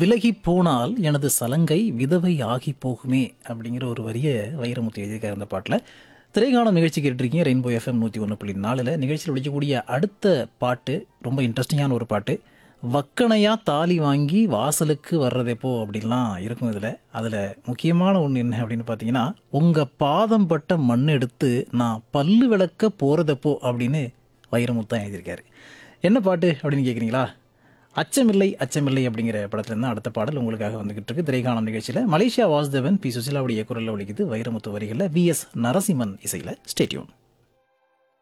விலகி போனால் எனது சலங்கை விதவை ஆகி போகுமே அப்படிங்கிற ஒரு வரிய வைரமுத்து எழுதியிருக்காரு அந்த பாட்டில் திரைக்காலம் நிகழ்ச்சி கேட்டிருக்கீங்க ரெயின்போ எஃப்எம் நூற்றி ஒன்று புள்ளி நாலில் நிகழ்ச்சியில் ஒழிக்கக்கூடிய அடுத்த பாட்டு ரொம்ப இன்ட்ரெஸ்டிங்கான ஒரு பாட்டு வக்கணையாக தாலி வாங்கி வாசலுக்கு வர்றதெப்போ அப்படின்லாம் இருக்கும் இதில் அதில் முக்கியமான ஒன்று என்ன அப்படின்னு பார்த்தீங்கன்னா உங்கள் பாதம் பட்ட மண் எடுத்து நான் பல்லு விளக்க போகிறதப்போ அப்படின்னு வைரமுத்தான் எழுதியிருக்காரு என்ன பாட்டு அப்படின்னு கேட்குறீங்களா அச்சமில்லை அச்சமில்லை அப்படிங்கிற படத்துல இருந்து அடுத்த பாடல் உங்களுக்காக வந்துகிட்டு இருக்கு திரைக்காலம் நிகழ்ச்சியில் மலேசியா வாசுதேவன் பி சுசிலாவுடைய குரலில் ஒழிக்குது வைரமுத்து வரிகளில் வி எஸ் நரசிம்மன் இசையில் ஸ்டேட்யூன்